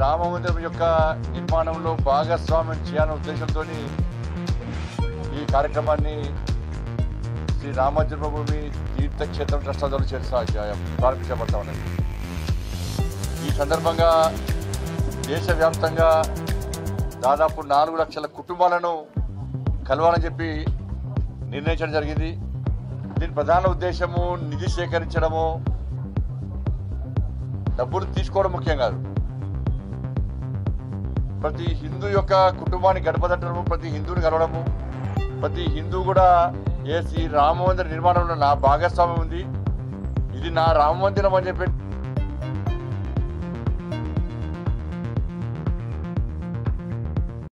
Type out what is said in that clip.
రామ మందిరం యొక్క నిర్మాణంలో భాగస్వామ్యం చేయాలనే ఉద్దేశంతో ఈ కార్యక్రమాన్ని శ్రీ రామజన్మభూమి తీర్థక్షేత్రం ట్రస్ట్ ఆధ్వర్యంలో చేస్తా ప్రారంభించబడతా ఉన్నది ఈ సందర్భంగా దేశవ్యాప్తంగా దాదాపు నాలుగు లక్షల కుటుంబాలను కలవాలని చెప్పి నిర్ణయించడం జరిగింది దీని ప్రధాన ఉద్దేశము నిధి సేకరించడము డబ్బులు తీసుకోవడం ముఖ్యం కాదు ప్రతి హిందూ యొక్క కుటుంబాన్ని గడపదట్టడము ప్రతి హిందువుని కలవడము ప్రతి హిందూ కూడా ఏ శ్రీ రామ మందిర నిర్మాణంలో నా భాగస్వామ్యం ఉంది ఇది నా రామ మందిరం అని చెప్పి